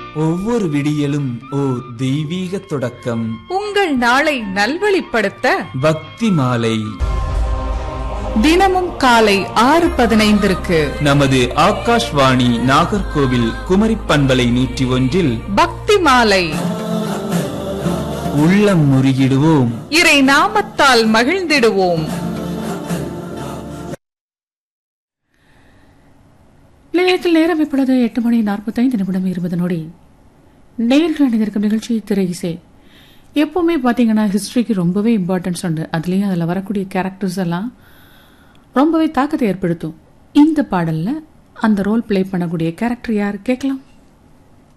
ஒவ்வொரு விடியலும் ஓர் தெய்வீக தொடக்கம் உங்கள் நாளை நல்வழிப்படுத்த பக்தி மாலை தினமும் காலை ஆறு பதினைந்திற்கு நமது ஆகாஷ்வாணி நாகர்கோவில் குமரி பண்பலை நூற்றி ஒன்றில் பக்தி மாலை உள்ளம் முருகிடுவோம் இறை நாமத்தால் மகிழ்ந்திடுவோம் நிலையத்தில் நேரம் இப்பொழுது எட்டு மணி நாற்பத்தைந்து நிமிடம் இருபது நொடி நேரில் அணிந்திருக்கும் நிகழ்ச்சி திரை இசை எப்பவுமே பார்த்தீங்கன்னா ஹிஸ்டரிக்கு ரொம்பவே இம்பார்ட்டன்ஸ் உண்டு அதுலேயும் அதில் வரக்கூடிய கேரக்டர்ஸ் எல்லாம் ரொம்பவே தாக்கத்தை ஏற்படுத்தும் இந்த பாடல்ல அந்த ரோல் ப்ளே பண்ணக்கூடிய கேரக்டர் யார் கேட்கலாம்